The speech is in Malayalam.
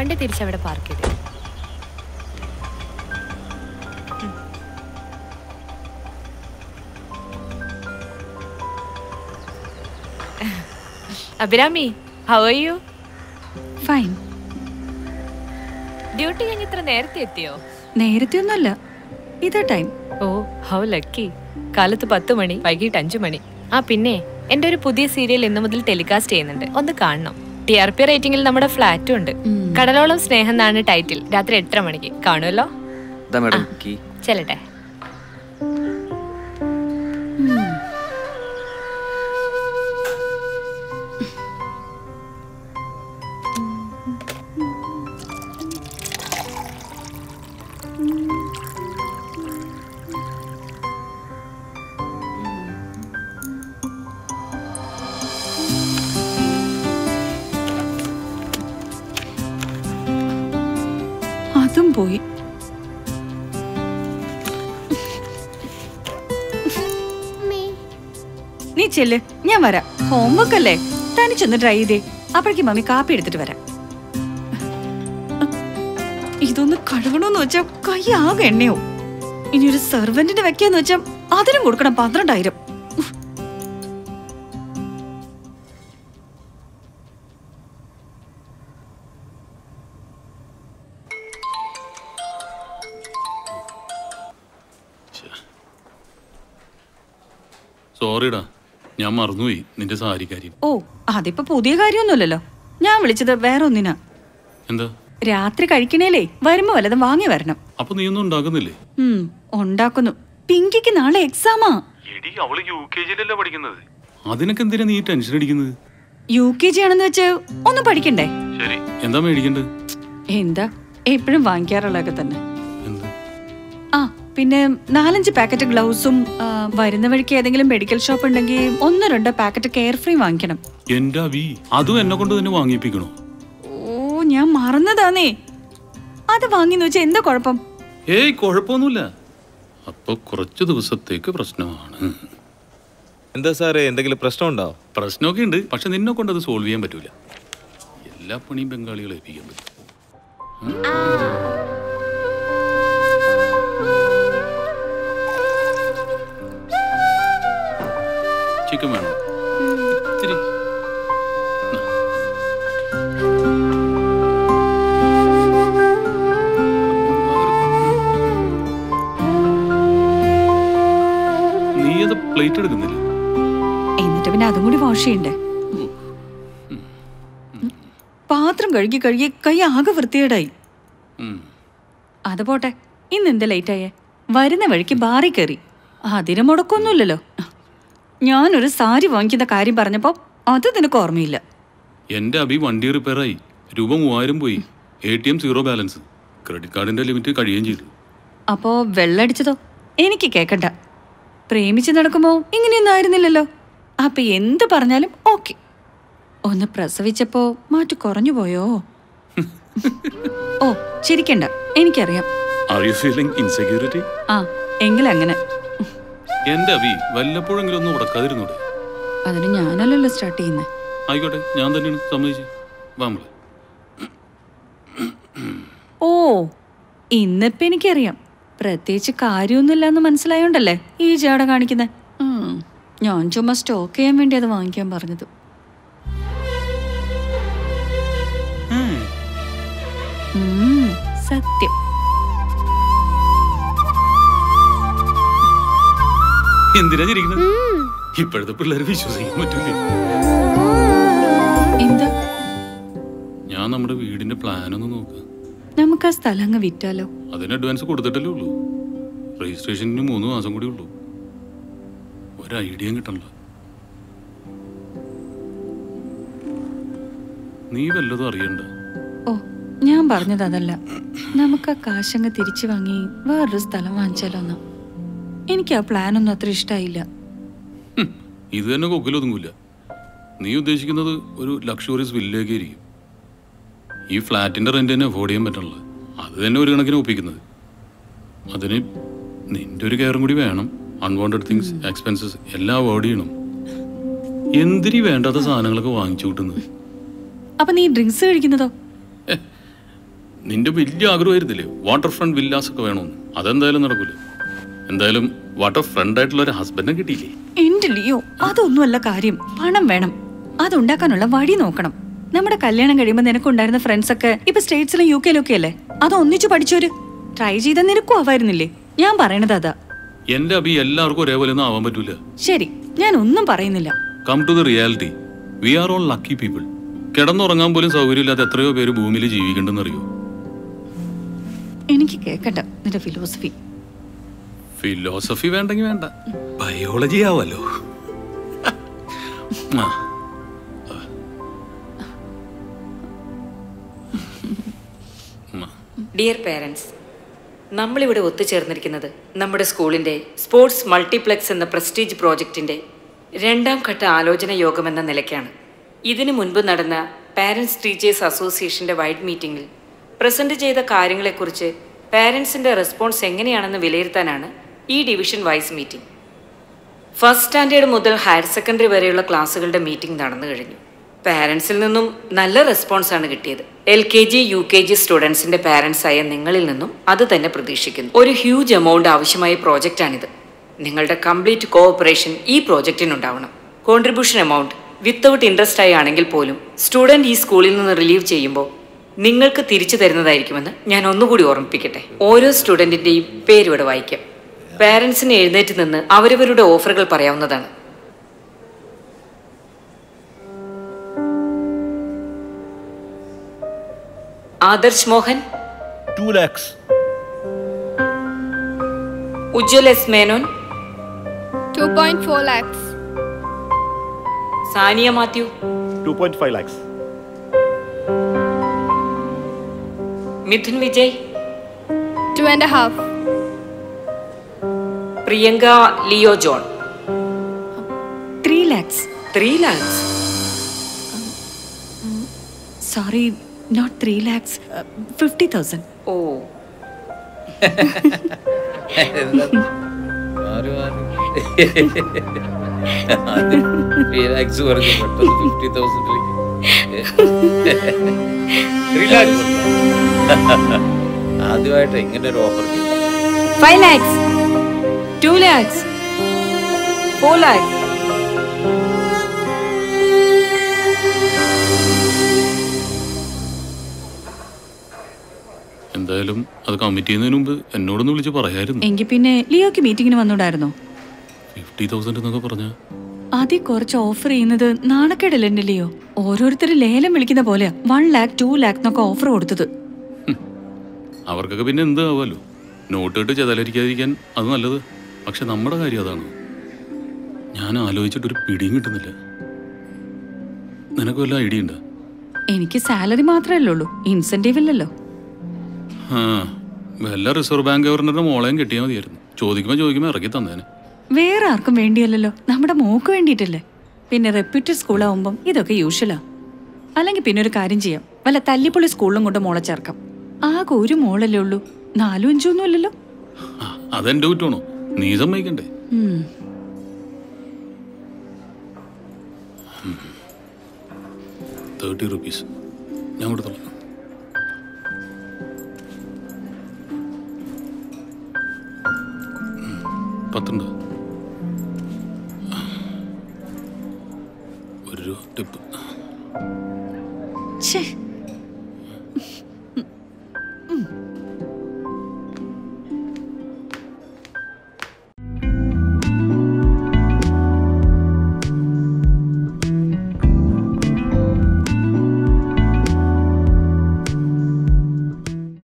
വണ്ടി തിരിച്ചവിടെ പാർക്ക് ചെയ്തു Abhirami how are you fine duty കഴിഞ്ഞ് ഇത്ര നേരത്തെ എത്തിയോ നേരത്തെ ഒന്നുമല്ല ഇതാ ടൈം ഓ ഹൗ ലക്കി കാലത്ത് പത്ത് മണി വൈകിട്ട് അഞ്ചു മണി ആ പിന്നെ എന്റെ ഒരു പുതിയ സീരിയൽ ഇന്നു മുതൽ ടെലികാസ്റ്റ് ചെയ്യുന്നുണ്ട് ഒന്ന് കാണണം ടി ആർ പി റേറ്റിംഗിൽ നമ്മുടെ ഫ്ലാറ്റും ഉണ്ട് കടലോളം സ്നേഹം എന്നാണ് ടൈറ്റിൽ രാത്രി എട്ടര മണിക്ക് കാണുമല്ലോ ഇതാ മാഡം കീ ചെല്ലട്ടെ അതും പോയി നീ ചെല്ല് ഞാൻ വരാം ഹോംവർക്ക് അല്ലേ തനിച്ചൊന്ന് ട്രൈ ചെയ്തേ അപ്പോഴേക്കും മമ്മി കാപ്പി എടുത്തിട്ട് വരാം ഇതൊന്ന് കഴുകണമെന്ന് വെച്ചാ കൈ ആകെ എണ്ണയോ ഇനി ഒരു സെർവന്റിനെ വെക്കാന്ന് വെച്ചാ അതിനും കൊടുക്കണം പന്ത്രണ്ടായിരം ഉഫ്. സോറിടാ ഞാൻ മറന്നുപോയി നിന്റെ സാരി കാര്യം ഓ അതിപ്പോ പുതിയ കാര്യമൊന്നുമില്ലല്ലോ ഞാൻ വിളിച്ചത് വേറെ ഒന്നിനാ എന്താ രാത്രി കഴിക്കണേലേ വരുമ്പോ വല്ലതും വാങ്ങി വരണം അപ്പൊ നീ ഒന്നും ഉണ്ടാക്കുന്നില്ലേ ഉം, ഉണ്ടാക്കുന്നു പിങ്കിക്ക് നാളെ എക്സാമാ എടി അവള് യു കെ ജിയിലല്ലേ പഠിക്കുന്നത് അതിനൊക്കെ എന്തിനാ നീ ടെൻഷൻ അടിക്കുന്നത് യു കെ ജി ആണെന്ന് വെച്ച് ഒന്ന് പഠിക്കണ്ടേ ശരി എന്താ മേടിക്കണ്ടത് എന്താ എപ്പോഴും വാങ്ങിക്കാറുള്ളതൊക്കെ തന്നെ എന്ത് ആ പിന്നെ നാലഞ്ച് പാക്കറ്റ് ഗ്ലൗസും ആ, വരുന്ന വഴിക്ക് ഏതെങ്കിലും മെഡിക്കൽ ഷോപ്പ് ഉണ്ടെങ്കിൽ ഒന്നോ രണ്ടോ പാക്കറ്റ് കെയർ ഫ്രീ വാങ്ങിക്കണം എന്റെ അവി അതും എന്നെ കൊണ്ട് തന്നെ വാങ്ങിപ്പിക്കണോ ഓ ഞാൻ മറന്നതാന്നേ അത് വാങ്ങിന്ന് വെച്ചാ എന്താ കുഴപ്പം ഏയ് കുഴപ്പമൊന്നുമില്ല അപ്പൊ കുറച്ചു ദിവസത്തേക്ക് പ്രശ്നമാണ് എന്താ സാറേ എന്തെങ്കിലും പ്രശ്നമുണ്ടോ പ്രശ്നമൊക്കെ ഉണ്ട് പക്ഷെ നിന്നെ കൊണ്ട് അത് സോൾവ് ചെയ്യാൻ പറ്റൂല എല്ലാ പണിയും ബംഗാളികളെ ഏൽപ്പിക്കാൻ പറ്റും ചിക്കൻ വേണം ഇത്തിരി നീ അത് പ്ലേറ്റ് എടുക്കുന്നില്ല എന്നിട്ട് പിന്നെ അതും കൂടി വാഷ് ചെയ്യണ്ടേ പാത്രം കഴുകി കഴുകി കൈ ആകെ വൃത്തികേടായി ഉം. അത് പോട്ടെ ഇന്ന് എന്താ ലേറ്റ് ആയേ വരുന്ന വഴിക്ക് ബാറി കയറി അതിന് മുടക്കൊന്നുമില്ലല്ലോ ഞാനൊരു സാരി വാങ്ങിക്കുന്ന കാര്യം പറഞ്ഞപ്പോ അത് നിനക്ക് ഓർമ്മയില്ല എന്റെ അഭി വണ്ടി റിപ്പയറായി രൂപ മൂവായിരം പോയി A T M zero balance credit കാർഡിന്റെ ലിമിറ്റ് കഴിയുകയും ചെയ്തു അപ്പോ വെള്ളടിച്ചതോ എനിക്ക് കേക്കണ്ട പ്രേമിച്ച് നടക്കുമ്പോ ഇങ്ങനെയൊന്നും ആയിരുന്നില്ലല്ലോ അപ്പൊ എന്ത് പറഞ്ഞാലും ഓക്കെ ഒന്ന് പ്രസവിച്ചപ്പോ മാറ്റു കുറഞ്ഞു പോയോ ഓ ചിരിക്കണ്ട എനിക്കറിയാം ആർ യു ഫീലിംഗ് ഇൻസെക്യൂരിറ്റി ആ എങ്കിലങ്ങനെ എന്റെ അഭി വല്ലപ്പോഴെങ്കിലും ഒന്ന് ഉടക്കാതിരുന്നൂടെ അതിന് ഞാനല്ലല്ലോ സ്റ്റാർട്ട് ചെയ്യുന്നത് ആയിക്കോട്ടെ ഞാൻ തന്നെയാണ് സമ്മതിച്ചു വാമളെ ഓ ഇന്നിപ്പോ എനിക്കറിയാം പ്രത്യേകിച്ച് കാര്യമൊന്നുമില്ല എന്ന് മനസ്സിലായോണ്ടല്ലേ ഈ ജാട കാണിക്കുന്നത് ഞാൻ ചുമ്മാ സ്റ്റോക്ക് ചെയ്യാൻ വേണ്ടി അത് വാങ്ങിക്കാൻ പറഞ്ഞത് ഉം, സത്യം എന്തിനാ ചിരിക്കുന്നത് ഇപ്പോഴത്തെ പിള്ളേർ വിശ്വസിക്കാൻ പറ്റൂലേ എന്താ ഞാൻ നമ്മുടെ വീടിന്റെ പ്ലാൻ ഒന്ന് നോക്കുക നമുക്ക് ആ സ്ഥലം അങ്ങ് വിറ്റാലോ അതിന് അഡ്വാൻസ് കൊടുത്തിട്ടല്ലേ ഉള്ളൂ രജിസ്ട്രേഷന് മൂന്ന് മാസം കൂടി ഉള്ളൂ ഒരു ഐഡിയയും കിട്ടണില്ല നീ വല്ലതും അറിയണ്ട ഓ ഞാൻ പറഞ്ഞത് അതല്ല നമുക്ക് ആ കാശങ്ങ് തിരിച്ചു വാങ്ങി വേറൊരു സ്ഥലം വാങ്ങിച്ചാലോ എന്നാ എനിക്ക് ആ പ്ലാൻ ഒന്നും അത്ര ഇഷ്ടായില്ല ഹും, ഇത് തന്നെ കൊക്കിലൊതുങ്ങൂല നീ ഉദ്ദേശിക്കുന്നത് ഒരു ലക്ഷറിയസ് വില്ലേക്ക് ആയിരിക്കും ഈ ഫ്ലാറ്റിന്റെ റെന്റ് തന്നെ അഫോർഡ് ചെയ്യാൻ പറ്റണില്ല അത് തന്നെ ഒരു കണക്കിന് ഒപ്പിക്കുന്നത് അതിന് നിന്റെ ഒരു കെയറും കൂടി വേണം അൺവാണ്ടഡ് തിങ്സ് എക്സ്പെൻസസ് എല്ലാം അവോയ്ഡ് ചെയ്യണം എന്തിനീ വേണ്ടാത്ത സാധനങ്ങളൊക്കെ വാങ്ങിച്ചു കൂട്ടുന്നത് അപ്പൊ നീ ഡ്രിങ്ക്സ് കഴിക്കുന്നതോ നിന്റെ വലിയ ആഗ്രഹമായിരുന്നില്ലേ വാട്ടർ ഫ്രണ്ട് വില്ലാസ് ഒക്കെ വേണമെന്ന് അതെന്തായാലും നടക്കൂല എന്തായാലും വാട്ടർ ഫ്രണ്ട് ആയിട്ടുള്ള ഒരു ഹസ്ബൻഡിനെ കിട്ടിയില്ലേ എന്റെ ലിയോ അതൊന്നുമല്ല കാര്യം പണം വേണം അതുണ്ടാക്കാനുള്ള വഴി നോക്കണം നമ്മുടെ കല്യാണം കഴിയുമ്പോൾ നിനക്കുണ്ടായിരുന്ന ഫ്രണ്ട്സ് ഒക്കെ ഇപ്പൊ സ്റ്റേറ്റ്സിലും യു കെയിലും ഒക്കെ അല്ലേ അത് ഒന്നിച്ചു പഠിച്ചോര് ട്രൈ ചെയ്ത നിനക്കും ആവായിരുന്നില്ലേ ഞാൻ പറയണത് അതാ എന്റെ അഭി എല്ലാവർക്കും ഒരേപോലെ ഒന്നും ആവാൻ പറ്റൂല ശരി ഞാൻ ഒന്നും പറയുന്നില്ല come to the reality we are all lucky people കിടന്നുറങ്ങാൻ പോലും സൗകര്യമില്ലാത്ത എത്രയോ പേര് ഭൂമിയിൽ ജീവിക്കണ്ടെന്ന് അറിയോ എനിക്ക് കേക്കണ്ട നിന്റെ ഫിലോസഫി ഫിലോസഫി വേണ്ടെങ്കിൽ വേണ്ട ബയോളജി ആവല്ലോ ആ, ഡിയർ പേരൻസ് നമ്മളിവിടെ ഒത്തുചേർന്നിരിക്കുന്നത് നമ്മുടെ സ്കൂളിൻ്റെ സ്പോർട്സ് മൾട്ടിപ്ലെക്സ് എന്ന പ്രസ്റ്റീജ് പ്രോജക്റ്റിൻ്റെ രണ്ടാം ഘട്ട ആലോചന യോഗം എന്ന നിലയ്ക്കാണ് ഇതിനു മുൻപ് നടന്ന പാരൻസ് ടീച്ചേഴ്സ് അസോസിയേഷൻ്റെ വൈഡ് മീറ്റിംഗിൽ പ്രസൻറ്റ് ചെയ്ത കാര്യങ്ങളെക്കുറിച്ച് പാരൻസിൻ്റെ റെസ്പോൺസ് എങ്ങനെയാണെന്ന് വിലയിരുത്താനാണ് ഈ division wise meeting first standard മുതൽ ഹയർ സെക്കൻഡറി വരെയുള്ള ക്ലാസ്സുകളുടെ മീറ്റിംഗ് നടന്നു കഴിഞ്ഞു പാരൻസിൽ നിന്നും നല്ല റെസ്പോൺസാണ് കിട്ടിയത് L K G U K G സ്റ്റുഡൻസിന്റെ പാരൻസ് ആയ നിങ്ങളിൽ നിന്നും അത് തന്നെ പ്രതീക്ഷിക്കുന്നു ഒരു ഹ്യൂജ് എമൗണ്ട് ആവശ്യമായ പ്രോജക്റ്റാണിത് നിങ്ങളുടെ കംപ്ലീറ്റ് കോഓപ്പറേഷൻ ഈ പ്രോജക്റ്റിനുണ്ടാവണം കോൺട്രിബ്യൂഷൻ എമൗണ്ട് വിത്തൗട്ട് ഇൻട്രസ്റ്റ് ആയി ആണെങ്കിൽ പോലും സ്റ്റുഡൻറ് ഈ സ്കൂളിൽ നിന്ന് റിലീവ് ചെയ്യുമ്പോൾ നിങ്ങൾക്ക് തിരിച്ചു തരുന്നതായിരിക്കുമെന്ന് ഞാൻ ഒന്നുകൂടി ഓർമ്മിപ്പിക്കട്ടെ ഓരോ സ്റ്റുഡൻറ്റിൻ്റെയും പേരിവിടെ വായിക്കാം പാരൻസിന് എഴുന്നേറ്റ് നിന്ന് അവരവരുടെ ഓഫറുകൾ പറയാവുന്നതാണ് Adarsh Mohan two lakhs Ujjwal S Menon 2.4 lakhs. Sania Mathew two point five lakhs Mithun Vijay Two and a half. Priyanka Leo John three lakhs three lakhs sorry not three lakhs fifty thousand oh relax പറഞ്ഞു പെട്ടെന്ന് ഫിഫ്റ്റി തൗസൻഡിലേക്ക് ആദ്യമായിട്ട് ഇങ്ങനെ ഒരു offer five lakhs two lakhs four lakhs എന്തായാലും അത് കമ്മിറ്റ് ചെയ്യുന്നതിന് മുമ്പ് എന്നോടൊന്ന് വിളിച്ച് പറയായിരുന്നു എങ്കിൽ പിന്നെ ലിയോക്ക് മീറ്റിങ്ങിന് വന്നൂടായിരുന്നോ ഫിഫ്റ്റി തൗസൻഡ് എന്നൊക്കെ പറഞ്ഞ ആദ്യം കുറച്ച് ഓഫർ ചെയ്യുന്നത് നാണക്കേടല്ലേ എന്റെ ലിയോ ഓരോരുത്തർ ലേലം വിളിക്കുന്ന പോലെയാ വൺ ലാക്ക് ടു ലാക്ക് എന്നൊക്കെ ഓഫർ കൊടുത്തത് അവർക്കൊക്കെ പിന്നെ എന്ത് ആവുമല്ലോ നോട്ട് ഇട്ട് ചെതലരിക്കാതിരിക്കാൻ അത് നല്ലത് പക്ഷെ നമ്മുടെ കാര്യം അതാണ് ഞാൻ ആലോചിച്ചിട്ടൊരു പിടിയും കിട്ടുന്നില്ല നിനക്ക് വല്ല ഐഡിയ ഉണ്ടോ എനിക്ക് സാലറി മാത്രമല്ലേ ഉള്ളൂ ഇൻസെന്റീവ് ഇല്ലല്ലോ ആ വല്ല റിസർവ് ബാങ്ക് ഗവർണറുടെ മോളെയും കിട്ടിയാൽ മതിയായിരുന്നു ചോദിക്കുമ്പോൾ ചോദിക്കുമ്പോൾ ഇറക്കി തന്നേനെ വേറെ ആർക്കും വേണ്ടിയല്ലല്ലോ നമ്മുടെ മോക്ക് വേണ്ടിയിട്ടല്ലേ പിന്നെ റെപ്യൂട്ടഡ് സ്കൂളാവുമ്പം ഇതൊക്കെ യൂഷ്വലാ അല്ലെങ്കിൽ പിന്നെ ഒരു കാര്യം ചെയ്യാം വല്ല തല്ലിപ്പൊളി സ്കൂളിലും കൊണ്ട് മോളെ ചേർക്കാം ആകെ ഒരു മോളല്ലേ ഉള്ളൂ നാലും അഞ്ചും ഒന്നും ഇല്ലല്ലോ ആ, അതെന്റെ കുറ്റമാണോ നീ സമ്മതിക്കണ്ടേ ഉം. തേർട്ടി റുപ്പീസ് ഞാൻ കൊടുത്തോളാം ഉം, പത്തുണ്ടോ ഒരു രൂപ ടിപ്പ് ഛേ